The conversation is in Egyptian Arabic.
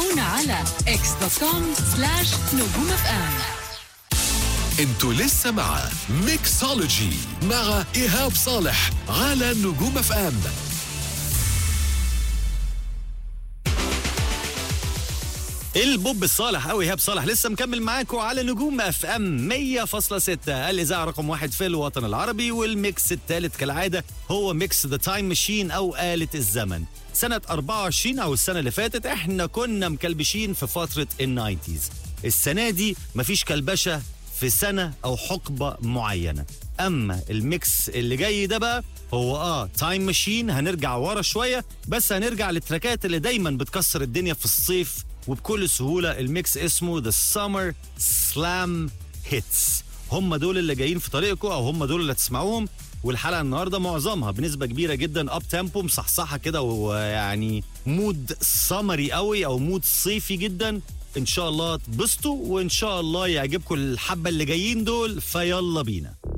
تابعونا على اكس دوت كوم سلاش نجوم اف ام انتوا لسه مع ميكسولوجي مع ايهاب صالح على نجوم اف ام البوب الصالح قوي ايهاب صالح لسه مكمل معاكم على نجوم اف ام 100.6 الاذاعه رقم واحد في الوطن العربي والميكس الثالث كالعاده هو ميكس ذا تايم ماشين او آلة الزمن سنة 24 أو السنة اللي فاتت احنا كنا مكلبشين في فترة الناينتيز السنة دي مفيش كلبشة في سنة أو حقبة معينة أما الميكس اللي جاي ده بقى هو اه تايم ماشين هنرجع ورا شوية بس هنرجع للتراكات اللي دايما بتكسر الدنيا في الصيف وبكل سهولة الميكس اسمه ذا سمر سلام هيتس هم دول اللي جايين في طريقكم او هم دول اللي هتسمعوهم والحلقه النهارده معظمها بنسبه كبيره جدا اب تيمبو مصحصحه كده ويعني مود سمري قوي او مود صيفي جدا ان شاء الله تبسطوا وان شاء الله يعجبكم الحبه اللي جايين دول فيلا بينا